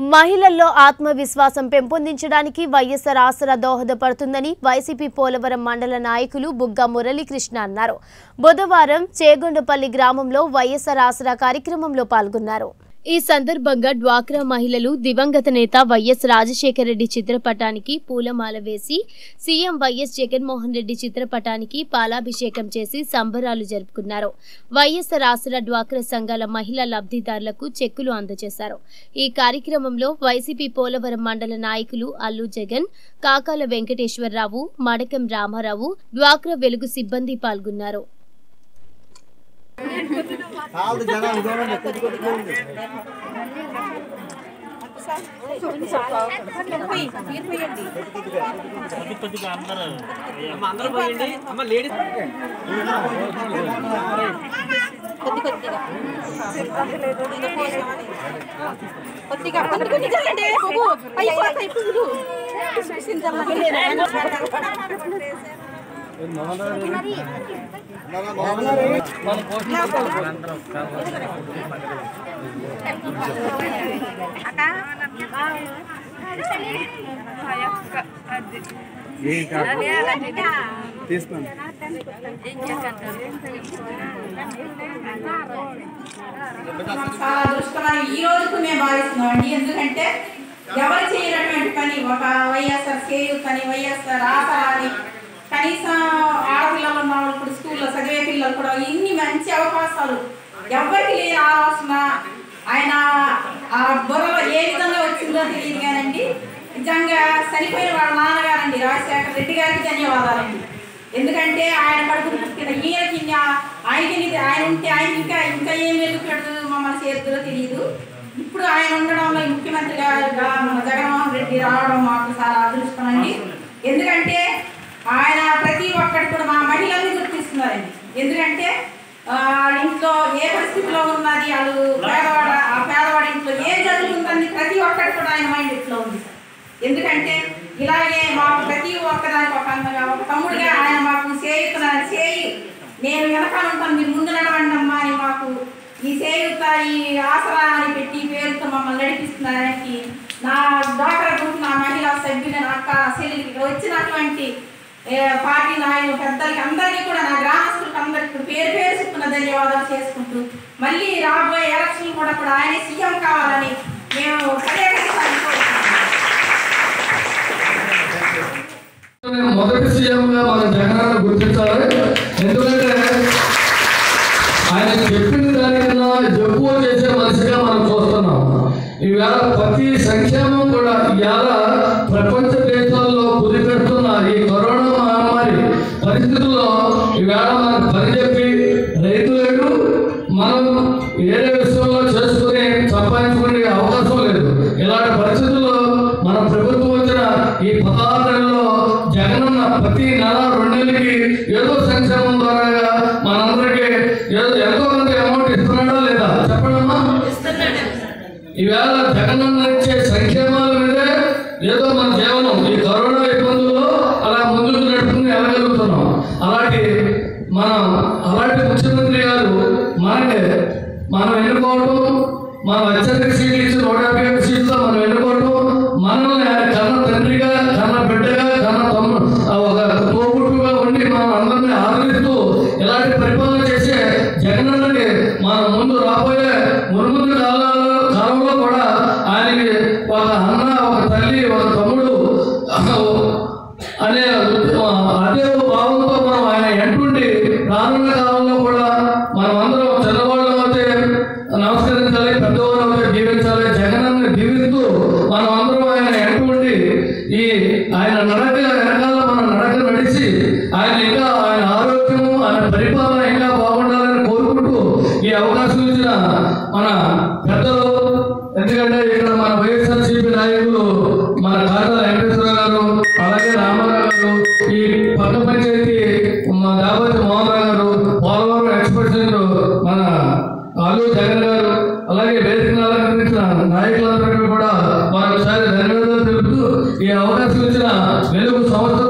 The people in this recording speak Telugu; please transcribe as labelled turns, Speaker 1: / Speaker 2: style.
Speaker 1: మహిళల్లో ఆత్మవిశ్వాసం పెంపొందించడానికి వైఎస్ఆర్ ఆసరా దోహదపడుతుందని వైసీపీ పోలవరం మండల నాయకులు బుగ్గ మురళీకృష్ణ అన్నారు బుధవారం చేగొండపల్లి గ్రామంలో వైఎస్ఆర్ ఆసరా కార్యక్రమంలో పాల్గొన్నారు ఈ సందర్భంగా డ్వాక్రా మహిళలు దివంగత నేత వైఎస్ రాజశేఖర రెడ్డి చిత్రపటానికి పూలమాల వేసి సీఎం వైఎస్ జగన్మోహన్ రెడ్డి చిత్రపటానికి పాలాభిషేకం చేసి సంబరాలు జరుపుకున్నారు వైఎస్ఆర్ ఆసరా డ్వాక్రా సంఘాల మహిళా లబ్ధిదారులకు చెక్కులు అందజేశారు ఈ కార్యక్రమంలో వైసీపీ పోలవరం మండల నాయకులు అల్లు జగన్ కాకాల వెంకటేశ్వరరావు మడకం రామారావు డ్వాక్రా వెలుగు సిబ్బంది పాల్గొన్నారు
Speaker 2: కాదు జనాలు చూడండి కొద్ది కొద్ది ఉంది
Speaker 3: కొద్దిగా కొద్ది కొద్ది జరగండి బాబు అయిపోతాయి పువ్వులు
Speaker 2: తీసుకోండి
Speaker 3: చాలా అదృష్టమని ఈ రోజుకు మేము భావిస్తున్నామండి ఎందుకంటే ఎవరు చేయనటువంటి పని ఒక వైఎస్ఆర్ చేయూత్ అని వైఎస్ఆర్ ఆసరా అని కనీసం ఆడపిల్లలు ఉన్న వాళ్ళు ఇప్పుడు స్కూల్లో చదివే పిల్లలు కూడా ఇన్ని మంచి అవకాశాలు ఎవరికి లేని ఆలోచన ఆయన ఆ బుర్రలో ఏ విధంగా వచ్చిందో తెలియదు కానండి నిజంగా చనిపోయిన వాళ్ళ నాన్నగారండి రాజశేఖర రెడ్డి గారికి ధన్యవాదాలండి ఎందుకంటే ఆయన కడుపును పుట్టిన ఈయనకి ఇన్ని- ఆయనకి ఇది- ఆయన ఉంటే ఆయన ఇంకా ఇంకా ఏం వెలుగుతాడు మమ్మల్ని చేతుల్లో తెలియదు ఇప్పుడు ఆయన ఉండడంలో ఈ ముఖ్యమంత్రి గారుగా మన జగన్మోహన్ రెడ్డి రావడం మాకు చాలా అదృష్టం అండి ఎందుకంటే ఆయన ప్రతి ఒక్కటి కూడా మా మహిళల్ని గుర్తిస్తున్నారండి ఎందుకంటే ఆ, వాళ్ళ ఇంట్లో ఏ పరిస్థితిలో ఉన్నది వాళ్ళు పేదవాడ ఆ పేదవాడి ఇంట్లో ఏం జరుగుతుందని ప్రతి ఒక్కటి కూడా ఆయన మైండ్ ఇట్లా ఉంది సార్ ఎందుకంటే ఇలాగే మాకు ప్రతి ఒక్కదానికి ఒక అందంగా ఒక తమ్ముడుగా ఆయన మాకు చేయుతున్నాను చేయి నేను వెనకాల ఉంటాను మీరు ముందు నడవండి అమ్మా అని మాకు ఈ చేయుత ఈ ఆసరా అని పెట్టి పేరుతో మమ్మల్ని నడిపిస్తున్నానికి నా డాక్టర్ గ్రూప్ నా మహిళా సభ్యులు నా అక్క చెల్లెలకి ఇక్కడ వచ్చినటువంటి ఏ, పార్టీ నాయకులు పెద్దలకి అందరికీ కూడా నా గ్రామస్తులకు అందరికీ కూడా పేరు పేరు చెప్పుకున్న ధన్యవాదాలు చేసుకుంటూ మళ్ళీ రాబోయే ఎలక్షన్ కూడా కూడా ఆయనే సీఎం కావాలని మేము పదే పదే కోరుకుంటున్నాం.
Speaker 4: మొదటి సీఎంగా మన జగనన్న గుర్తించాలి ఎందుకంటే ఆయన చెప్పిన దానికన్నా ఎక్కువ చేసే మనిషిగా మనం చూస్తున్నాం ఈవేళ ప్రతి సంక్షేమం కూడా ఇవాళ ప్రపంచ దేశాల్లో కుదిపెడుతున్న ఈ కరోనా మహమ్మారి పరిస్థితుల్లో ఈవేళ మనకు పని చెప్పి రైతు లేడు మనం వేరే విషయంలో చేసుకుని సంపాదించుకునే అవకాశం లేదు ఇలాంటి పరిస్థితుల్లో మన ప్రభుత్వం వచ్చిన ఈ పదహారు నెలల్లో జగనన్న ప్రతి నెల రెండు నెలలకి ఏదో సంక్షేమం ద్వారా మనందరికీ ఏదో ఎంతో కొంత అమౌంట్ ఇస్తున్నాడా లేదా చెప్పండమ్మా ఈవేళ జగనన్న ఇచ్చే సంక్షేమాల మీదే ఏదో మన జీవనం ఈ కరోనా ఇబ్బందుల్లో అలా ముందుకు నడుపుకుని వెళ్ళగలుగుతున్నాం అలాంటి మనం అలాంటి ముఖ్యమంత్రి గారు మనకి మనం ఎన్నుకోవటం మనం అత్యధిక సీట్లు ఇచ్చి నూట యాభై ఒక్క సీట్లతో మనం ఎన్నుకోవటం మనల్ని ఆయన కన్న తండ్రిగా కన్న బిడ్డగా కన్న తమ్ముడు ఆ ఒక తోబుట్టుగా ఉండి మనం అందరినీ ఆదరిస్తూ ఇలాంటి పరిపాలన చేసే జగనన్నకి మన ముందు రాబోయే మునుముందు కాలాల్లో కాలంలో కూడా ఆయనకి ఒక అన్న ఒక తల్లి ఒక తమ్ముడు అనే అదే భావంతో మనం ఆయన ఎంటుండి రానున్న కాలంలో కూడా మనం అందరం చిన్నవాళ్ళం అయితే నమస్కరించాలి పెద్దవాళ్ళు అయితే దీవించాలి జగనన్ని దీవిస్తూ మనం అందరం ఆయన ఎంటుండి ఈ ఆయన నడక వెనకాల మనం నడక నడిచి ఆయన ఇంకా ఆయన ఆరోగ్యము ఆయన పరిపాలన ఇంకా బాగుండాలని కోరుకుంటూ ఈ అవకాశం ఇచ్చిన మన పెద్దలు ఎందుకంటే ఇక్కడ మన వైఎస్ఆర్సీపీ నాయకులు మన కాటల వెంకటేశ్వర గారు అలాగే రామారావు గారు ఈ పక్క పంచాయతీ మా దాపతి మోహన్ రావు గారు పోలవరం ఎక్స్ప్రెసిడెంట్ మన ఆలు జగన్ గారు అలాగే వేదికను అలంకరించిన నాయకులందరికీ కూడా మరొకసారి ధన్యవాదాలు తెలుపుతూ ఈ అవకాశం ఇచ్చిన వెలుగు సంస్థ